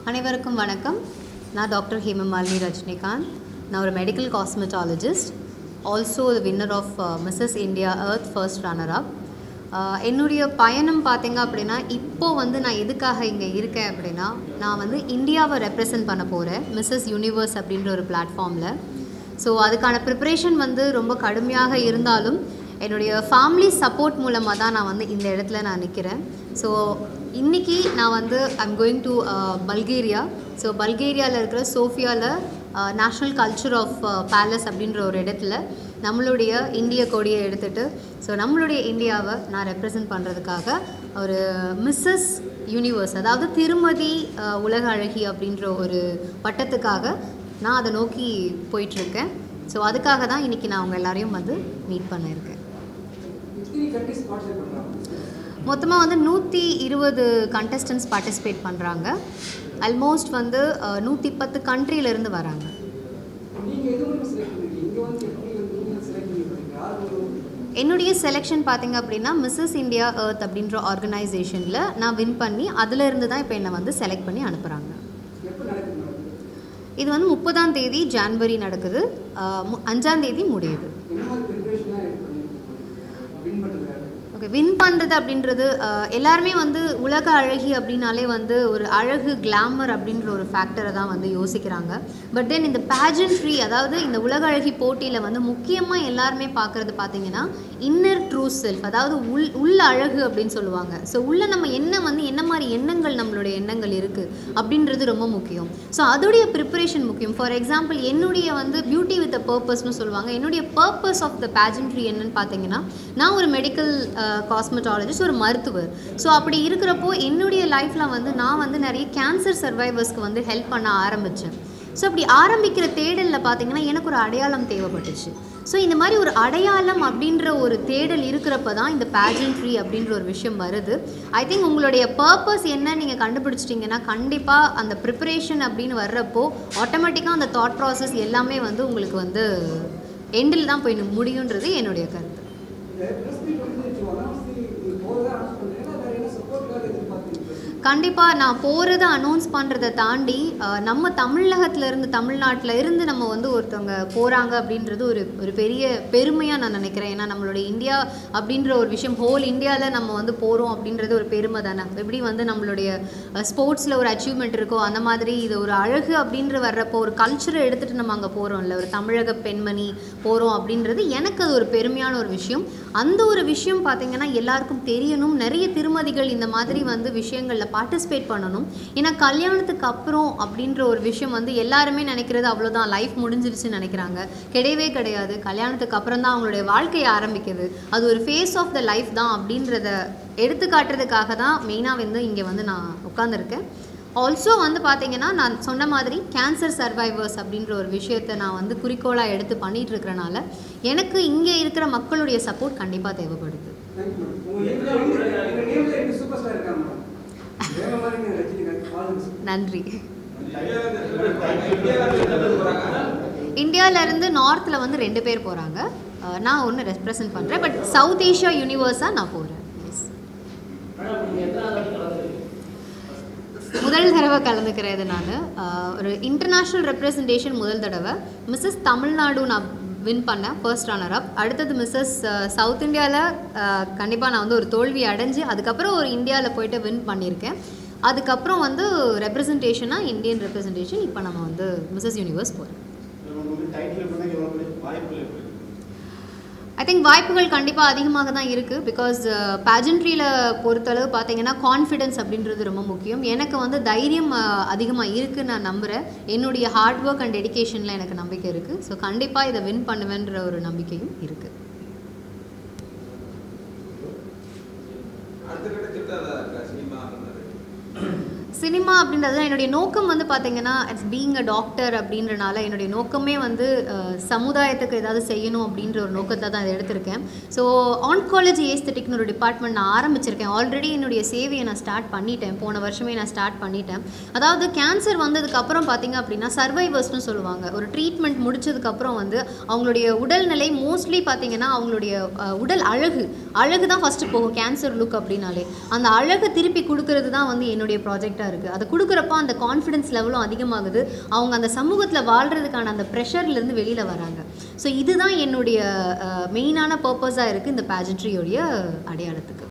அனைவருக்கும் வணக்கம் நான் டாக்டர் ஹேமமாலினி ரஜினிகாந்த் நான் ஒரு medical cosmetologist also the winner of Mrs India Earth first runner up என்னுடைய பயணம் பார்த்தீங்க அப்படின்னா இப்போ வந்து நான் எதுக்காக இங்கே இருக்கேன் அப்படின்னா நான் வந்து இந்தியாவை ரெப்ரசன்ட் பண்ண போகிறேன் மிஸ்ஸஸ் யூனிவர்ஸ் அப்படின்ற ஒரு பிளாட்ஃபார்மில் ஸோ அதுக்கான ப்ரிப்ரேஷன் வந்து ரொம்ப கடுமையாக இருந்தாலும் என்னுடைய ஃபேமிலி சப்போர்ட் மூலமாக தான் நான் வந்து இந்த இடத்துல நான் நிற்கிறேன் ஸோ இன்றைக்கி நான் வந்து I'm going to Bulgaria so பல்கேரியாவில் இருக்கிற சோஃபியாவில் நேஷ்னல் கல்ச்சர் ஆஃப் பேலஸ் அப்படின்ற ஒரு இடத்துல நம்மளுடைய இந்திய கொடியை எடுத்துகிட்டு ஸோ நம்மளுடைய இந்தியாவை நான் ரெப்ரசன்ட் பண்ணுறதுக்காக ஒரு மிஸ்ஸஸ் யூனிவர்ஸ் அதாவது திருமதி அஹ், உலக அழகி அப்படின்ற ஒரு பட்டத்துக்காக நான் அதை நோக்கி போயிட்டுருக்கேன் ஸோ அதுக்காக தான் இன்றைக்கி நான் அவங்க எல்லாரையும் வந்து மீட் பண்ண இருக்கேன் எத்தனை கண்ட்ரிஸ் பார்ட்டிசிபேட் பண்ணுறாங்க மொத்தமாக வந்து நூற்றி இருபது கண்டஸ்டன்ஸ் பார்ட்டிசிபேட் பண்ணுறாங்க ஆல்மோஸ்ட் வந்து நூற்றி பத்து கண்ட்ரியிலேருந்து வராங்க நீங்கள் எது மூலிமா செலக்ட் பண்ணிருக்கீங்க இங்கே வந்து எப்படி வந்து நீங்கள் செலக்ட் பண்ணிருக்கீங்க யார் ஒரு என்னுடைய செலெக்ஷன் பார்த்தீங்க அப்படின்னா மிஸ்ஸஸ் இந்தியா எர்த் அப்படின்ற ஆர்கனைசேஷனில் நான் வின் பண்ணி அதிலிருந்து தான் இப்போ என்னை வந்து செலக்ட் பண்ணி அனுப்புகிறாங்க எப்போ நடக்குது மேடம் இது வந்து முப்பதாம் தேதி ஜான்வரி நடக்குது அஹ், மு- அஞ்சாம் தேதி முடியுது என்ன மாதிரி ப்ரிப்பரேஷன்லாம் எடுத்து பண்ணிருக்கீங்க வின் பண்ணுறது ஓகே வின் பண்ணுறது அப்படின்றது அஹ், எல்லாருமே வந்து உலக அழகி அப்படின்னாலே வந்து ஒரு அழகு கிளாமர் அப்படின்ற ஒரு ஃபேக்டரை தான் வந்து யோசிக்கிறாங்க பட் தென் இந்த பேஜன்ட்ரி அதாவது இந்த உலக அழகி போட்டியில் வந்து முக்கியமாக எல்லாருமே பார்க்குறது பார்த்தீங்கன்னா இன்னர் ட்ரூ செல்ஃப் அதாவது உள் உள்ள அழகு அப்படின்னு சொல்லுவாங்க ஸோ உள்ள நம்ம என்ன வந்து என்ன மாதிரி எண்ணங்கள் நம்மளுடைய எண்ணங்கள் இருக்குது அப்படின்றது ரொம்ப முக்கியம் ஸோ அதோடைய ப்ரிப்பரேஷன் முக்கியம் ஃபார் எக்ஸாம்பிள் என்னுடைய வந்து பியூட்டி வித் அ பர்பஸ்னு சொல்லுவாங்க என்னுடைய பர்பஸ் ஆஃப் த பேஜன்ட்ரி என்னன்னு பார்த்தீங்கன்னா நான் ஒரு மெடிக்கல் காஸ்மெட்டாலஜிஸ்ட் ஒரு மருத்துவர் ஸோ அப்படி இருக்கிறப்போ என்னுடைய லைஃப்பில் வந்து நான் வந்து நிறைய கேன்சர் சர்வைவர்ஸ்க்கு வந்து ஹெல்ப் பண்ண ஆரம்பித்தேன் ஸோ அப்படி ஆரம்பிக்கிற தேடலில் பார்த்தீங்கன்னா எனக்கு ஒரு அடையாளம் தேவைப்பட்டுச்சு ஸோ இந்த மாதிரி ஒரு அடையாளம் அப்படின்ற ஒரு தேடல் இருக்கிறப்ப தான் இந்த பேஜன்ட்ரி அப்படின்ற ஒரு விஷயம் வருது ஐ திங்க் உங்களுடைய பர்பஸ் என்ன நீங்கள் கண்டுபிடிச்சிட்டிங்கன்னா கண்டிப்பாக அந்த ப்ரிப்பரேஷன் அப்படின்னு வர்றப்போ ஆட்டோமேட்டிக்காக அந்த தாட் ப்ராசஸ் எல்லாமே வந்து உங்களுக்கு வந்து எண்டில் தான் போய் முடியுன்றது என்னுடைய கருத்து இந்த ப்ரெஸ் மீட் வந்து இப்போ அனௌன்ஸ் நீங்கள் போகிறதா அனௌன்ஸ் பண்ணுறீங்கன்னா வேறு என்ன சப்போர்ட்டுக்காக எதிர்பார்த்தீங்க கண்டிப்பாக நான் போகிறத அனௌன்ஸ் பண்ணுறதை தாண்டி அஹ், நம்ம தமிழகத்துல இருந்து தமிழ்நாட்டில் இருந்து நம்ம வந்து ஒருத்தவங்க போகிறாங்க அப்படின்றது ஒரு ஒரு பெரிய பெருமையாக நான் நினைக்கிறேன் ஏன்னா நம்மளுடைய இந்தியா அப்படின்ற ஒரு விஷயம் ஹோல் இந்தியாவில் நம்ம வந்து போகிறோம் அப்படின்றது ஒரு பெருமை தானே எப்படி வந்து நம்மளுடைய ஸ்போர்ட்ஸில் ஒரு அச்சீவ்மெண்ட் இருக்கோ அந்த மாதிரி இது ஒரு அழகு அப்படின்ற வர்றப்போ ஒரு கல்ச்சரை எடுத்துகிட்டு நம்ம அங்கே போகிறோம்ல ஒரு தமிழக பெண்மணி போகிறோம் அப்படின்றது எனக்கு அது ஒரு பெருமையான ஒரு விஷயம் அந்த ஒரு விஷயம் பார்த்தீங்கன்னா எல்லாருக்கும் தெரியணும் நிறைய திருமதிகள் இந்த மாதிரி வந்து விஷயங்களில் பார்ட்டிசிபேட் பண்ணணும் ஏன்னா கல்யாணத்துக்கு அப்புறம் அப்படின்ற ஒரு விஷயம் வந்து எல்லாருமே நினைக்கிறது அவ்வளோதான் லைஃப் முடிஞ்சிருச்சுன்னு நினைக்கிறாங்க கிடையவே கிடையாது கல்யாணத்துக்கு அப்புறம் தான் அவங்களுடைய வாழ்க்கை ஆரம்பிக்குது அது ஒரு ஃபேஸ் ஆஃப் த லைஃப் தான் அப்படின்றத எடுத்து காட்டுறதுக்காக தான் மெயினாக வந்து இங்கே வந்து நான் உட்காந்துருக்கேன் ஆல்சோ வந்து பார்த்தீங்கன்னா நான் சொன்ன மாதிரி கேன்சர் சர்வைவர்ஸ் அப்படின்ற ஒரு விஷயத்தை நான் வந்து குறிக்கோளாக எடுத்து பண்ணிட்டு இருக்கிறனால எனக்கு இங்கே இருக்கிற மக்களுடைய சப்போர்ட் கண்டிப்பாக தேவைப்படுது தேங்க்யூ மேடம் உங்கள் நேமில் எங்கள் நேமில் ரெண்டு சூப்பர் ஸ்டார் இருக்காங்க மேடம் வேற மாதிரி நீங்கள் ரஜினிகாந்த் ஃபாதர்ஸ் நன்றி இந்தியாவிலேருந்து நார்த்தில் வந்து ரெண்டு பேர் போகிறாங்க நான் ஒன்று ரெப்ரசன்ட் பண்ணுறேன் பட் சவுத் ஏஷியா யூனிவர்ஸாக நான் போகிறேன் எஸ் முதல் தடவை கலந்துக்கிறது நான் ஒரு இன்டர்நேஷ்னல் ரெப்ரசன்டேஷன் முதல் தடவை மிஸ்ஸஸ் தமிழ்நாடு நான் வின் பண்ணேன் ஃபர்ஸ்ட் ரன்னர் அப் அடுத்தது மிஸ்ஸஸ் சவுத் இந்தியாவில் கண்டிப்பாக நான் வந்து ஒரு தோல்வி அடைஞ்சு அதுக்கப்புறம் ஒரு இந்தியாவில் போயிட்டு வின் பண்ணியிருக்கேன் அதுக்கப்புறம் வந்து ரெப்ரசன்டேஷனாக இந்தியன் ரெப்ரசன்டேஷன் இப்போ நம்ம வந்து மிஸ்ஸஸ் யூனிவர்ஸ் போகிறோம் ஐ திங்க் வாய்ப்புகள் கண்டிப்பாக அதிகமாக தான் இருக்குது பிகாஸ் பேஜன்ட்ரியில் பொறுத்தளவு பார்த்தீங்கன்னா கான்ஃபிடென்ஸ் அப்படின்றது ரொம்ப முக்கியம் எனக்கு வந்து தைரியம் அதிகமாக இருக்குன்னு நான் நம்புகிறேன் என்னுடைய ஹார்ட் ஒர்க் அண்ட் டெடிகேஷனில் எனக்கு நம்பிக்கை இருக்குது ஸோ கண்டிப்பாக இதை வின் பண்ணுவேன்ற ஒரு நம்பிக்கையும் இருக்குது அடுத்த கட்டத்தில் அதை சினிமா சினிமா அப்படின்றது என்னுடைய நோக்கம் வந்து பார்த்தீங்கன்னா இட்ஸ் பீங் அ டாக்டர் அப்படின்றனால என்னுடைய நோக்கமே வந்து அஹ், சமுதாயத்துக்கு ஏதாவது செய்யணும் அப்படின்ற ஒரு நோக்கத்தை தான் இதை எடுத்திருக்கேன் ஸோ ஆன்காலஜி ஏஸ்தட்டிக்னு ஒரு டிபார்ட்மெண்ட் நான் ஆரம்பிச்சிருக்கேன் ஆல்ரெடி என்னுடைய சேவையை நான் ஸ்டார்ட் பண்ணிட்டேன் போன வருஷமே நான் ஸ்டார்ட் பண்ணிட்டேன் அதாவது கேன்சர் வந்ததுக்கப்புறம் பார்த்தீங்க அப்படின்னா சர்வைவர்ஸ்னு சொல்லுவாங்க ஒரு ட்ரீட்மெண்ட் முடிச்சதுக்கப்புறம் வந்து அவங்களுடைய உடல்நிலை மோஸ்ட்லி பார்த்தீங்கன்னா அவங்களுடைய அஹ், உடல் அழகு அழகு தான் ஃபஸ்ட்டு போகும் கேன்சர் லுக் அப்படின்னாலே அந்த அழகை திருப்பி கொடுக்கறது தான் வந்து என்னுடைய ப்ராஜெக்டாக இருக்குது அதை கொடுக்குறப்ப அந்த கான்ஃபிடன்ஸ் லெவலும் அதிகமாகுது அவங்க அந்த சமூகத்தில் வாழ்கிறதுக்கான அந்த ப்ரெஷர்லேருந்து வெளியில் வராங்க ஸோ இதுதான் என்னுடைய மெயினான பர்பஸாக இருக்குது இந்த பேஜன்ட்ரியோடைய அடையாளத்துக்கு